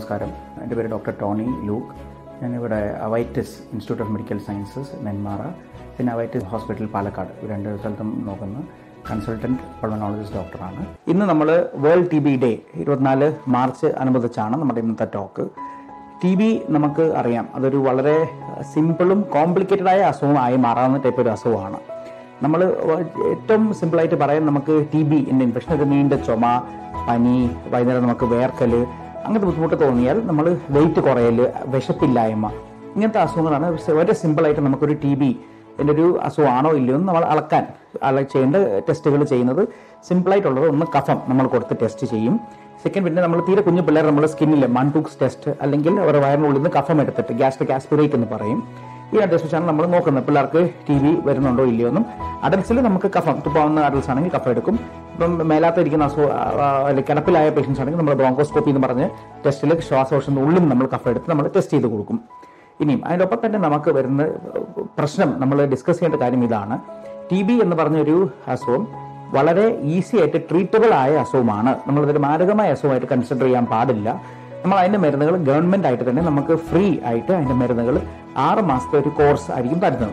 നമസ്കാരം എൻ്റെ പേര് ഡോക്ടർ ടോണി ലൂക്ക് ഞാനിവിടെ Avitis institute of medical sciences Nenmara പിന്നെ അവൈറ്റസ് ഹോസ്പിറ്റൽ പാലക്കാട് ഈ രണ്ട് സ്ഥലത്തും നോക്കുന്ന കൺസൾട്ടൻറ്റ് പൾമനോളജിസ്റ്റ് ഡോക്ടറാണ് ഇന്ന് നമ്മൾ വേൾഡ് ടി ബി ഡേ ഇരുപത്തിനാല് മാർച്ച് അനുബന്ധിച്ചാണ് നമ്മുടെ ഇന്നത്തെ ടോക്ക് ടി ബി നമുക്ക് അറിയാം അതൊരു വളരെ സിമ്പിളും കോംപ്ലിക്കേറ്റഡ് ആയ അസുഖമായി മാറാവുന്ന ടൈപ്പ് ഒരു അസുഖമാണ് നമ്മൾ ഏറ്റവും സിമ്പിളായിട്ട് പറയാൻ നമുക്ക് ടി ബി എൻ്റെ ഇൻഫെക്ഷൻ ഒരു നീണ്ട ചുമ പനി വൈകുന്നേരം നമുക്ക് വേർക്കൽ അങ്ങനത്തെ ബുദ്ധിമുട്ട് തോന്നിയാൽ നമ്മൾ വെയിറ്റ് കുറയൽ വിശപ്പില്ലായ്മ ഇങ്ങനത്തെ അസുഖങ്ങളാണ് വളരെ സിമ്പിളായിട്ട് നമുക്കൊരു ടി ബി എൻ്റെ ഒരു അസുഖമാണോ ഇല്ലയോ എന്ന് നമ്മൾ അളക്കാൻ അള ചെയ്യേണ്ട ടെസ്റ്റുകൾ ചെയ്യുന്നത് സിമ്പിളായിട്ടുള്ളത് ഒന്ന് കഫം നമ്മൾ കൊടുത്ത് ടെസ്റ്റ് ചെയ്യും സെക്കൻഡ് പിന്നെ നമ്മൾ തീരെ കുഞ്ഞു പിള്ളേർ നമ്മൾ സ്കിന്നിൽ മൺടൂക്സ് ടെസ്റ്റ് അല്ലെങ്കിൽ അവരുടെ വയറിനുള്ളിൽ നിന്ന് കഫം എടുത്തിട്ട് ഗ്യാസ്ട്രിക് ആസ്പിറേറ്റ് എന്ന് പറയും ഈ ടെസ്റ്റ് വെച്ചാണ് നമ്മൾ നോക്കുന്നത് പിള്ളേർക്ക് ടി വി വരുന്നുണ്ടോ ഇല്ലയോ എന്നും അഡൽസിൽ നമുക്ക് കഫം തുപ്പാവുന്ന അഡൽസ് ആണെങ്കിൽ കഫം എടുക്കും ഇപ്പം മേലാത്തിരിക്കുന്ന അസുഖ അല്ലെങ്കിൽ കിടപ്പിലായ പേഷ്യൻസ് ആണെങ്കിൽ നമ്മൾ ബ്രോങ്കോസ്കോപ്പി എന്ന് പറഞ്ഞ് ടെസ്റ്റിൽ ശ്വാസകോശത്തിന്റെ ഉള്ളിൽ നമ്മൾ കഫം എടുത്ത് നമ്മൾ ടെസ്റ്റ് ചെയ്ത് കൊടുക്കും ഇനിയും അതിനൊപ്പം തന്നെ നമുക്ക് വരുന്ന പ്രശ്നം നമ്മൾ ഡിസ്കസ് ചെയ്യേണ്ട കാര്യം ഇതാണ് ടി ബി എന്ന് പറഞ്ഞൊരു അസുഖം വളരെ ഈസി ആയിട്ട് ട്രീറ്റബിൾ ആയ അസുഖമാണ് നമ്മളിതൊരു മാരകമായ അസുഖമായിട്ട് കൺസിഡർ ചെയ്യാൻ പാടില്ല നമ്മൾ അതിന്റെ മരുന്നുകൾ ഗവൺമെന്റ് ആയിട്ട് തന്നെ നമുക്ക് ഫ്രീ ആയിട്ട് അതിന്റെ മരുന്നുകൾ ആറ് മാസത്തെ ഒരു കോഴ്സ് ആയിരിക്കും തരുന്നത്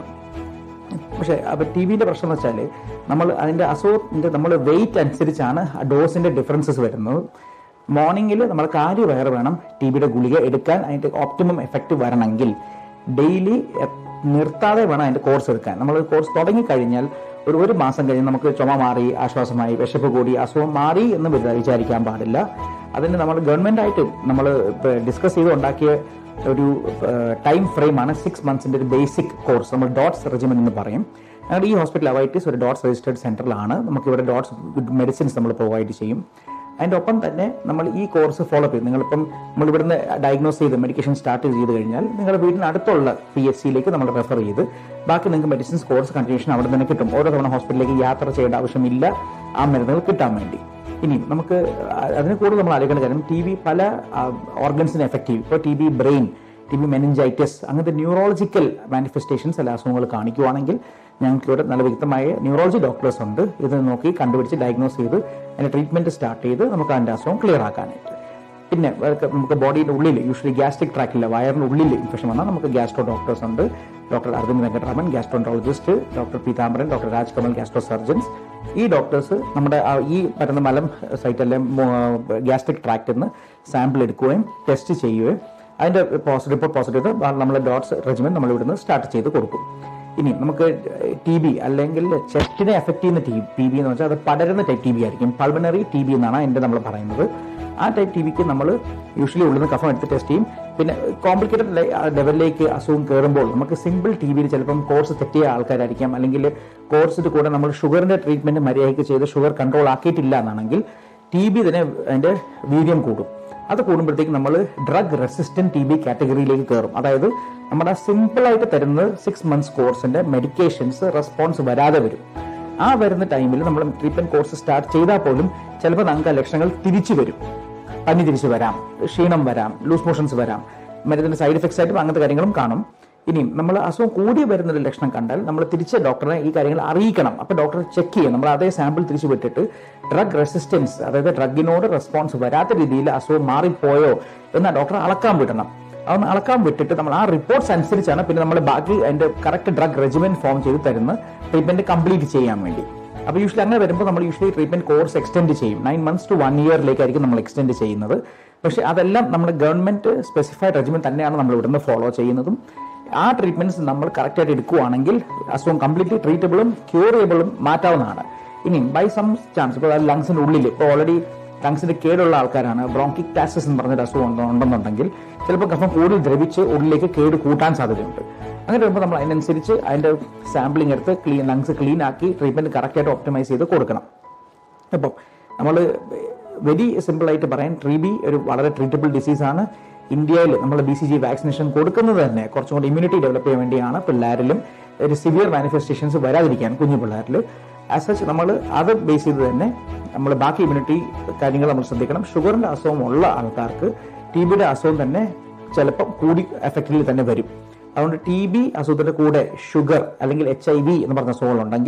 പക്ഷേ അപ്പോൾ ടി വിയുടെ പ്രശ്നം എന്ന് വെച്ചാൽ നമ്മൾ അതിൻ്റെ അസുഖത്തിൻ്റെ നമ്മൾ വെയിറ്റ് അനുസരിച്ചാണ് ആ ഡോസിൻ്റെ ഡിഫറൻസസ് വരുന്നത് മോർണിംഗിൽ നമ്മൾ കാര്യ വയറ് വേണം ടി ബിയുടെ ഗുളിക എടുക്കാൻ അതിൻ്റെ ഓപ്റ്റിമം എഫക്റ്റ് വരണമെങ്കിൽ ഡെയിലി നിർത്താതെ വേണം അതിൻ്റെ കോഴ്സ് എടുക്കാൻ നമ്മൾ കോഴ്സ് തുടങ്ങിക്കഴിഞ്ഞാൽ ഒരു ഒരു മാസം കഴിഞ്ഞ് നമുക്ക് ചുമ മാറി ആശ്വാസമായി വിശപ്പ് കൂടി അസുഖം മാറി എന്ന് വിചാരിക്കാൻ പാടില്ല അതിന് നമ്മൾ ഗവൺമെൻറ്റായിട്ട് നമ്മൾ ഡിസ്കസ് ചെയ്ത് ഉണ്ടാക്കിയ ഒരു ടൈം ഫ്രെയിമാണ് സിക്സ് മന്ത്സിന്റെ ഒരു ബേസിക് കോഴ്സ് നമ്മൾ ഡോട്ട്സ് റെജിമെന്റ് എന്ന് പറയും ഞങ്ങളുടെ ഈ ഹോസ്പിറ്റൽ അവൈറ്റീസ് ഒരു ഡോട്ട്സ് രജിസ്റ്റേർഡ് സെന്ററിലാണ് നമുക്ക് ഇവിടെ ഡോട്ട്സ് മെഡിസിൻസ് നമ്മൾ പ്രൊവൈഡ് ചെയ്യും അതിൻ്റെ ഒപ്പം തന്നെ നമ്മൾ ഈ കോഴ്സ് ഫോളോ ചെയ്യും നിങ്ങളിപ്പം നമ്മൾ ഇവിടുന്ന് ഡയഗ്നോസ് ചെയ്ത് മെഡിക്കേഷൻ സ്റ്റാർട്ട് ചെയ്ത് കഴിഞ്ഞാൽ നിങ്ങളുടെ വീടിന് അടുത്തുള്ള പി എച്ച് സിയിലേക്ക് നമ്മൾ റെഫർ ചെയ്ത് ബാക്കി നിങ്ങൾക്ക് മെഡിസിൻസ് കോഴ്സ് കണ്ടിന്യൂഷൻ അവിടെ തന്നെ കിട്ടും ഓരോ തവണ ഹോസ്പിറ്റലിലേക്ക് യാത്ര ചെയ്യേണ്ട ആവശ്യമില്ല ആ മരുന്നുകൾ കിട്ടാൻ വേണ്ടി ഇനി നമുക്ക് അതിന് കൂടുതൽ നമ്മൾ ആലോചിക്കേണ്ട കാര്യം ടി ബി പല ഓർഗൻസിനെ എഫക്റ്റ് ചെയ്യും ഇപ്പോൾ T B brain T B meningitis അങ്ങനത്തെ ന്യൂറോളജിക്കൽ മാനിഫെസ്റ്റേഷൻസ് അല്ല അസുഖങ്ങൾ കാണിക്കുവാണെങ്കിൽ ഞങ്ങൾക്ക് ഇവിടെ നല്ല വ്യക്തമായ ന്യൂറോളജി ഡോക്ടേഴ്സ് ഉണ്ട് ഇത് നോക്കി കണ്ടുപിടിച്ച് ഡയഗ്നോസ് ചെയ്ത് അതിൻ്റെ ട്രീറ്റ്മെൻറ്റ് സ്റ്റാർട്ട് ചെയ്ത് നമുക്ക് അതിൻ്റെ അസുഖം ക്ലിയർ ആക്കാനായിട്ട് പിന്നെ നമുക്ക് ബോഡിയുടെ ഉള്ളിൽ യൂഷ്വലി ഗ്യാസ്ട്രിക് ട്രാക്കില്ല വയറിൻ്റെ ഉള്ളിൽ ഇൻഫെക്ഷൻ വന്നാൽ നമുക്ക് ഗ്യാസ്ട്രോ ഡോക്ടേഴ്സ് ഉണ്ട് doctor Aravind Venkataraman gastroenterologist doctor Peethambaran doctor Raj Kamal gastro surgeons ഈ ഡോക്ടേഴ്സ് നമ്മുടെ ഈ പരന്ന മലം സൈറ്റല്ലേ ഗ്യാസ്ട്രിക് ട്രാക്റ്റിൽ നിന്ന് സാമ്പിൾ എടുക്കുകയും ടെസ്റ്റ് ചെയ്യുകയും അതിൻ്റെ റിപ്പോർട്ട് പോസിറ്റീവ് നമ്മൾ ഡോട്ട്സ് റെജിമെൻ നമ്മൾ ഇവിടുന്ന് സ്റ്റാർട്ട് ചെയ്ത് കൊടുക്കും ഇനി നമുക്ക് ടി ബി അല്ലെങ്കിൽ ചെസ്റ്റിനെ എഫക്ട് ചെയ്യുന്ന ടി ടി ബി എന്ന് വെച്ചാൽ അത് പടരുന്ന ടൈപ്പ് ടി ബി ആയിരിക്കും പൾമനറി ടി ബി എന്നാണ് അതിൻ്റെ നമ്മൾ പറയുന്നത് ആ ടൈപ്പ് ടി ബിക്ക് നമ്മൾ യൂഷ്വലി ഉള്ളിൽ നിന്ന് കഫം എടുത്ത് ടെസ്റ്റ് ചെയ്യും പിന്നെ കോംപ്ലിക്കേറ്റഡ് ലെവലിലേക്ക് അസുഖം കയറുമ്പോൾ നമുക്ക് സിമ്പിൾ ടി ബിയിൽ ചിലപ്പം കോഴ്സ് തെറ്റിയ ആൾക്കാരായിരിക്കാം അല്ലെങ്കിൽ കോഴ്സിന്റെ കൂടെ നമ്മൾ ഷുഗറിന്റെ ട്രീറ്റ്മെന്റ് മര്യാദയ്ക്ക് ചെയ്ത് ഷുഗർ കൺട്രോൾ ആക്കിയിട്ടില്ല എന്നാണെങ്കിൽ ടി ബി തന്നെ അതിന്റെ വീര്യം കൂടും അത് കൂടുമ്പോഴത്തേക്ക് നമ്മൾ ഡ്രഗ് റെസിസ്റ്റന്റ് ടി ബി കാറ്റഗറിയിലേക്ക് കയറും അതായത് നമ്മുടെ സിമ്പിൾ ആയിട്ട് തരുന്നത് സിക്സ് മന്ത്സ് കോഴ്സിന്റെ മെഡിക്കേഷൻസ് റെസ്പോൺസ് വരാതെ വരും ആ വരുന്ന ടൈമിൽ നമ്മൾ ട്രീറ്റ്മെന്റ് കോഴ്സ് സ്റ്റാർട്ട് ചെയ്താൽ പോലും ചിലപ്പോൾ നമുക്ക് ആ ലക്ഷണങ്ങൾ തിരിച്ചു വരും പനി തിരിച്ചു വരാം ക്ഷീണം വരാം ലൂസ് മോഷൻസ് വരാം മരുന്നിന്റെ സൈഡ് എഫക്ട്സ് ആയിട്ടും അങ്ങനത്തെ കാര്യങ്ങളും കാണും ഇനിയും നമ്മൾ അസുഖം കൂടി വരുന്ന ഒരു ലക്ഷണം കണ്ടാൽ നമ്മൾ തിരിച്ച് ഡോക്ടറെ ഈ കാര്യങ്ങൾ അറിയിക്കണം അപ്പൊ ഡോക്ടർ ചെക്ക് ചെയ്യും നമ്മൾ അതേ സാമ്പിൾ തിരിച്ചു വിട്ടിട്ട് ഡ്രഗ് റെസിസ്റ്റൻസ് അതായത് ഡ്രഗിനോട് റെസ്പോൺസ് വരാത്ത രീതിയിൽ അസുഖം മാറിപ്പോയോ എന്ന് ഡോക്ടറെ അളക്കാൻ വിടണം അതൊന്ന് അളക്കാൻ വിട്ടിട്ട് നമ്മൾ ആ റിപ്പോർട്ട്സ് അനുസരിച്ചാണ് പിന്നെ നമ്മൾ ബാക്കി അതിന്റെ കറക്റ്റ് ഡ്രഗ് റെജിമെൻ ഫോം ചെയ്ത് തരുന്ന ട്രീറ്റ്മെന്റ് കംപ്ലീറ്റ് ചെയ്യാൻ വേണ്ടി അപ്പോൾ യൂഷ്വലി അങ്ങനെ വരുമ്പോൾ നമ്മൾ യൂഷ്വലി ട്രീറ്റ്മെന്റ് കോഴ്സ് എക്സ്റ്റെൻഡ് ചെയ്യും നയൻ മന്ത്സ് ടു വൺ ഇയറിലേക്കായിരിക്കും നമ്മൾ എക്സ്റ്റെൻഡ് ചെയ്യുന്നത് പക്ഷേ അതെല്ലാം നമ്മുടെ ഗവൺമെന്റ് സ്പെസിഫൈഡ് റെജിമെൻ തന്നെയാണ് നമ്മൾ ഇവിടുന്ന് ഫോളോ ചെയ്യുന്നതും ആ ട്രീറ്റ്മെന്റ്സ് നമ്മൾ കറക്റ്റായിട്ട് എടുക്കുകയാണെങ്കിൽ അസുഖം കംപ്ലീറ്റ്ലി ട്രീറ്റബിളും ക്യൂറബിളും മാറ്റാവുന്നതാണ് ഇനി ബൈ സം ചാൻസ് ഇപ്പോൾ ലങ്സിന്റെ ഉള്ളിൽ ഇപ്പോൾ ഓൾറെഡി ലങ്സിന്റെ കേടുള്ള ആൾക്കാരാണ് ബ്രോങ്കിക് ടാസസ് എന്ന് പറഞ്ഞൊരു അസുഖം ഉണ്ടെന്നുണ്ടെങ്കിൽ ചിലപ്പോൾ കഫം കൂടുതൽ ദ്രവിച്ച് ഉള്ളിലേക്ക് കേട് കൂട്ടാൻ സാധ്യതയുണ്ട് അങ്ങനെ വരുമ്പോൾ നമ്മൾ അതിനനുസരിച്ച് അതിന്റെ സാമ്പിളിംഗ് എടുത്ത് ക്ലീൻ ലങ്സ് ക്ലീൻ ആക്കി ട്രീറ്റ്മെന്റ് കറക്റ്റായിട്ട് ഓപ്റ്റിമൈസ് ചെയ്ത് കൊടുക്കണം അപ്പം നമ്മൾ വെരി സിമ്പിൾ ആയിട്ട് പറയാൻ ട്രീ ബി ഒരു വളരെ ട്രീറ്റബിൾ ഡിസീസാണ് ഇന്ത്യയിൽ നമ്മൾ ബി സി ജി വാക്സിനേഷൻ കൊടുക്കുന്നത് തന്നെ കുറച്ചും കൂടി ഇമ്മ്യൂണിറ്റി ഡെവലപ്പ് ചെയ്യാൻ വേണ്ടിയാണ് പിള്ളേരിലും ഒരു സിവിയർ മാനിഫെസ്റ്റേഷൻസ് വരാതിരിക്കാൻ കുഞ്ഞു പിള്ളേരിൽ ആസ് സച്ച് നമ്മൾ അത് ബേസ് ചെയ്ത് തന്നെ നമ്മൾ ബാക്കി ഇമ്മ്യൂണിറ്റി കാര്യങ്ങൾ നമ്മൾ ശ്രദ്ധിക്കണം ഷുഗറിന്റെ അസുഖം ഉള്ള ആൾക്കാർക്ക് ടി ബിയുടെ അസുഖം തന്നെ ചിലപ്പോൾ കൂടി എഫക്റ്റിൽ തന്നെ വരും അതുകൊണ്ട് ടി ബി അസുഖത്തിന്റെ കൂടെ ഷുഗർ അല്ലെങ്കിൽ എച്ച് ഐ വി എന്ന് പറഞ്ഞ അസുഖങ്ങളുണ്ടെങ്കിൽ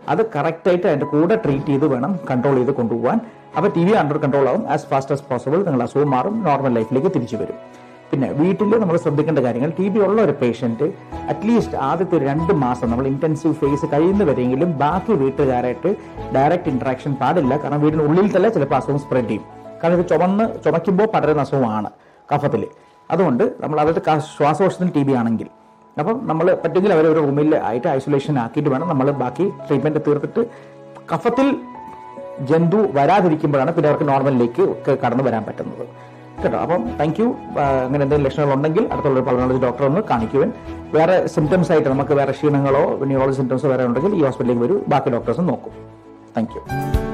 അത് കറക്റ്റായിട്ട് അതിന്റെ കൂടെ ട്രീറ്റ് ചെയ്ത് വേണം കൺട്രോൾ ചെയ്ത് കൊണ്ടുപോകാൻ അപ്പോൾ ടി ബി അണ്ടർ കൺട്രോൾ ആവും ആസ് ഫാസ്റ്റ് ആസ് പോസിബിൾ നിങ്ങൾ അസുഖം മാറും നോർമൽ ലൈഫിലേക്ക് തിരിച്ചു വരും പിന്നെ വീട്ടിൽ നമ്മൾ ശ്രദ്ധിക്കേണ്ട കാര്യങ്ങൾ ടി ബി ഉള്ള ഒരു പേഷ്യന്റ് അറ്റ്ലീസ്റ്റ് ആദ്യത്തെ ഒരു രണ്ട് മാസം നമ്മൾ ഇന്റൻസീവ് ഫേസ് കഴിയുന്നവരെങ്കിലും ബാക്കി വീട്ടുകാരായിട്ട് ഡയറക്റ്റ് ഇന്ററാക്ഷൻ പാടില്ല കാരണം വീടിന് ഉള്ളിൽ തന്നെ ചിലപ്പോൾ അസുഖം സ്പ്രെഡ് ചെയ്യും കാരണം ഇത് ചുമന്ന് ചുമയ്ക്കുമ്പോൾ പടരുന്ന അസുഖമാണ് കഫത്തിൽ അതുകൊണ്ട് നമ്മൾ അതായത് ക- ശ്വാസകോശത്തിന് ടി ബി ആണെങ്കിൽ അപ്പം നമ്മൾ പറ്റുമെങ്കിൽ അവരെ ഒരു റൂമിൽ ആയിട്ട് ഐസൊലേഷൻ ആക്കിയിട്ട് വേണം നമ്മൾ ബാക്കി ട്രീറ്റ്മെന്റ് തീർത്തിട്ട് കഫത്തിൽ ജന്തു വരാതിരിക്കുമ്പോഴാണ് പിന്നെ അവർക്ക് നോർമലിലേക്ക് ഒക്കെ കടന്നു വരാൻ പറ്റുന്നത് കേട്ടോ അപ്പം താങ്ക് യു അങ്ങനെ എന്തെങ്കിലും ലക്ഷണങ്ങൾ ഉണ്ടെങ്കിൽ അടുത്തുള്ള പൾമോളജി ഡോക്ടറെ ഒന്ന് കാണിക്കുവാൻ വേറെ സിംറ്റംസ് ആയിട്ട് നമുക്ക് വേറെ ക്ഷീണങ്ങളോ ന്യൂറോളജി സിംറ്റംസോ വേറെ ഉണ്ടെങ്കിൽ ഈ ഹോസ്പിറ്റലിലേക്ക് വരൂ ബാക്കി ഡോക്ടേഴ്സും നോക്കും താങ്ക് യു